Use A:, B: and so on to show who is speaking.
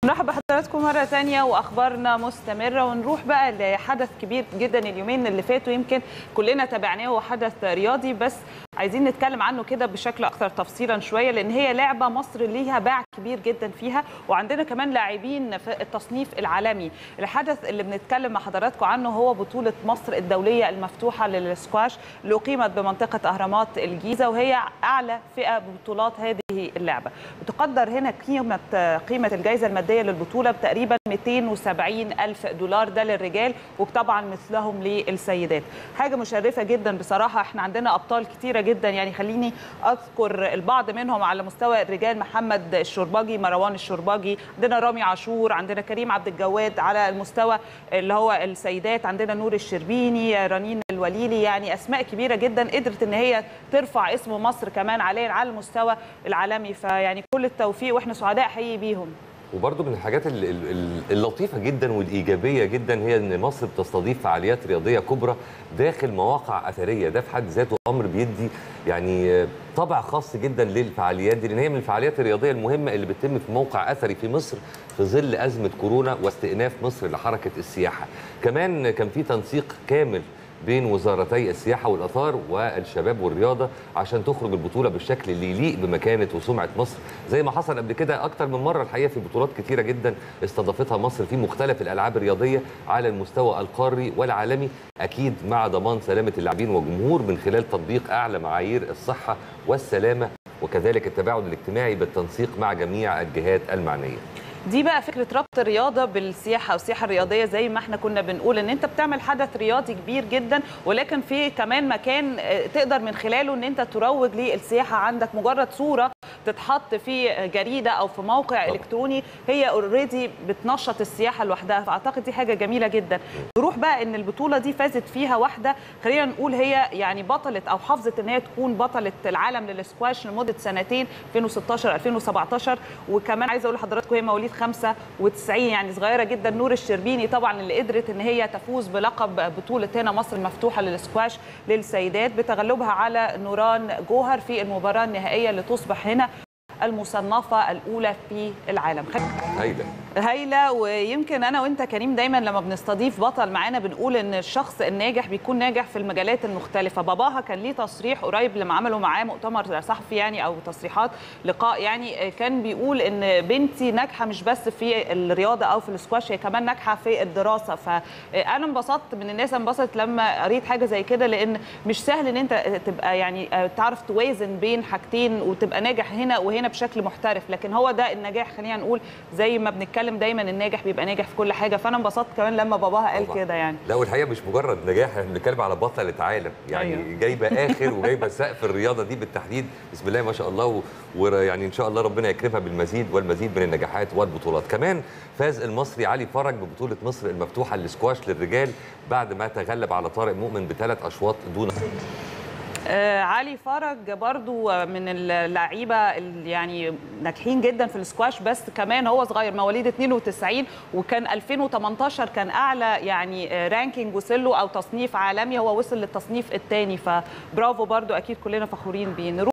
A: نرحب بحضراتكم مرة تانية وأخبارنا مستمرة ونروح بقى لحدث كبير جدا اليومين اللي فاتوا يمكن كلنا تابعناه هو حدث رياضي بس عايزين نتكلم عنه كده بشكل أكثر تفصيلا شوية لأن هي لعبة مصر ليها باع كبير جدا فيها وعندنا كمان لاعبين في التصنيف العالمي الحدث اللي بنتكلم مع حضراتكم عنه هو بطولة مصر الدولية المفتوحة للسكواش اللي أقيمت بمنطقة أهرامات الجيزة وهي أعلى فئة ببطولات هذه اللعبة بتقدر هنا قيمة قيمة الجائزة المادية للبطولة بتقريبا 270 ألف دولار ده للرجال وطبعا مثلهم للسيدات حاجة مشرفة جدا بصراحة احنا عندنا أبطال كتيرة جدا يعني خليني أذكر البعض منهم على مستوى الرجال محمد الشرباجي مروان الشرباجي عندنا رامي عاشور عندنا كريم عبد الجواد على المستوى اللي هو السيدات عندنا نور الشربيني رنين الوليلي يعني أسماء كبيرة جدا قدرت إن هي ترفع اسم مصر كمان عليه على المستوى العالمي فيعني كل التوفيق واحنا سعداء حقيقي بيهم
B: وبرضه من الحاجات ال- ال- اللطيفه جدا والايجابيه جدا هي ان مصر بتستضيف فعاليات رياضيه كبرى داخل مواقع اثريه ده في حد ذاته امر بيدي يعني طابع خاص جدا للفعاليات دي لان هي من الفعاليات الرياضيه المهمه اللي بتتم في موقع اثري في مصر في ظل ازمه كورونا واستئناف مصر لحركه السياحه كمان كان في تنسيق كامل بين وزارتي السياحه والاثار والشباب والرياضه عشان تخرج البطوله بالشكل اللي يليق بمكانه وسمعه مصر زي ما حصل قبل كده اكتر من مره الحقيقه في بطولات كتيره جدا استضافتها مصر في مختلف الالعاب الرياضيه على المستوى القاري والعالمي اكيد مع ضمان سلامه اللاعبين والجمهور من خلال تطبيق اعلى معايير الصحه والسلامه وكذلك التباعد الاجتماعي بالتنسيق مع جميع الجهات المعنيه
A: دي بقى فكره ربط الرياضه بالسياحه والسياحه الرياضيه زي ما احنا كنا بنقول ان انت بتعمل حدث رياضي كبير جدا ولكن في كمان مكان تقدر من خلاله ان انت تروج للسياحه عندك مجرد صوره تتحط في جريده او في موقع
B: طبعا.
A: الكتروني هي اوريدي بتنشط السياحه لوحدها فاعتقد دي حاجه جميله جدا نروح بقى ان البطوله دي فازت فيها واحده خلينا نقول هي يعني بطله او حافظت ان هي تكون بطله العالم للسكواش لمده سنتين 2016 2017 وكمان عايزه اقول لحضراتكم هي مواليد 95 يعني صغيره جدا نور الشربيني طبعا اللي قدرت ان هي تفوز بلقب بطوله هنا مصر المفتوحه للسكواش للسيدات بتغلبها على نوران جوهر في المباراه النهائيه اللي تصبح هنا المصنفه الاولى في العالم
B: هايله
A: هايله ويمكن انا وانت كريم دايما لما بنستضيف بطل معانا بنقول ان الشخص الناجح بيكون ناجح في المجالات المختلفه باباها كان ليه تصريح قريب لما عملوا معاه مؤتمر صحفي يعني او تصريحات لقاء يعني كان بيقول ان بنتي ناجحه مش بس في الرياضه او في السكواش هي كمان ناجحه في الدراسه فانا انبسطت من الناس انبسطت لما قريت حاجه زي كده لان مش سهل ان انت تبقى يعني تعرف توازن بين حاجتين وتبقى ناجح هنا وهنا بشكل محترف لكن هو ده النجاح خلينا نقول زي ما بنتكلم دايما الناجح بيبقى ناجح في كل حاجه فانا انبسطت كمان لما باباها قال
B: طبعاً.
A: كده يعني
B: لا والحقيقه مش مجرد نجاح احنا بنتكلم على بطله عالم يعني
A: أيوة.
B: أيوه. جايبه اخر وجايبه سقف الرياضه دي بالتحديد بسم الله ما شاء الله ويعني ان شاء الله ربنا يكرمها بالمزيد والمزيد من النجاحات والبطولات كمان فاز المصري علي فرج ببطوله مصر المفتوحه للسكواش للرجال بعد ما تغلب على طارق مؤمن بثلاث اشواط دون
A: آه علي فرج برضو من اللعيبه اللي يعني ناجحين جدا في السكواش بس كمان هو صغير مواليد 92 وكان 2018 كان اعلى يعني آه، رانكينج وصل له او تصنيف عالمي هو وصل للتصنيف الثاني فبرافو برضو اكيد كلنا فخورين بيه نروح